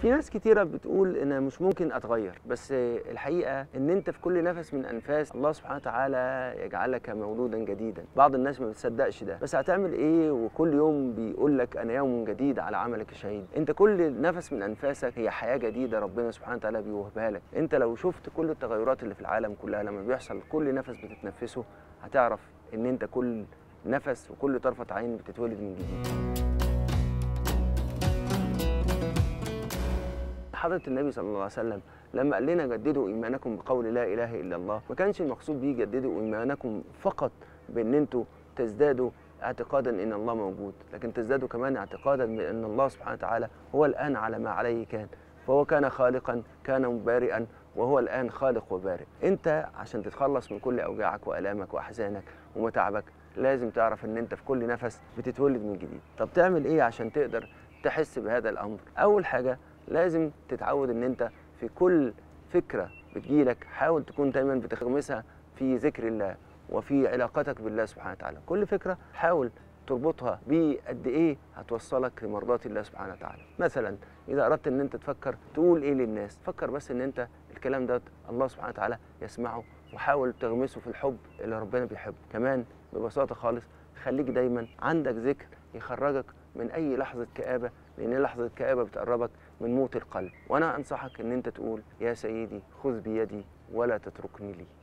في ناس كتيرة بتقول إن مش ممكن أتغير بس الحقيقة إن أنت في كل نفس من أنفاس الله سبحانه وتعالى يجعلك مولودا جديدا بعض الناس ما بتصدقش ده بس هتعمل إيه وكل يوم بيقول لك أنا يوم جديد على عملك الشهيد أنت كل نفس من أنفاسك هي حياة جديدة ربنا سبحانه وتعالى بيوهبها لك أنت لو شفت كل التغيرات اللي في العالم كلها لما بيحصل كل نفس بتتنفسه هتعرف إن أنت كل نفس وكل طرفة عين بتتولد من جديد حضرة النبي صلى الله عليه وسلم لما قال لنا جددوا ايمانكم بقول لا اله الا الله ما كانش المقصود بيه جددوا ايمانكم فقط بان انتوا تزدادوا اعتقادا ان الله موجود لكن تزدادوا كمان اعتقادا بان الله سبحانه وتعالى هو الان على ما عليه كان فهو كان خالقا كان مبارئا وهو الان خالق وبارئ انت عشان تتخلص من كل اوجاعك والامك واحزانك ومتاعبك لازم تعرف ان انت في كل نفس بتتولد من جديد طب تعمل ايه عشان تقدر تحس بهذا الامر اول حاجه لازم تتعود ان انت في كل فكره بتجيلك حاول تكون دايما بتغمسها في ذكر الله وفي علاقتك بالله سبحانه وتعالى كل فكره حاول تربطها بقد ايه هتوصلك لمرضات الله سبحانه وتعالى مثلا اذا اردت ان انت تفكر تقول ايه للناس فكر بس ان انت الكلام ده الله سبحانه وتعالى يسمعه وحاول تغمسه في الحب اللي ربنا بيحبه كمان ببساطه خالص خليك دايما عندك ذكر يخرجك من اي لحظه كابه لان لحظه كابه بتقربك من موت القلب وانا انصحك ان انت تقول يا سيدي خذ بيدي ولا تتركني لي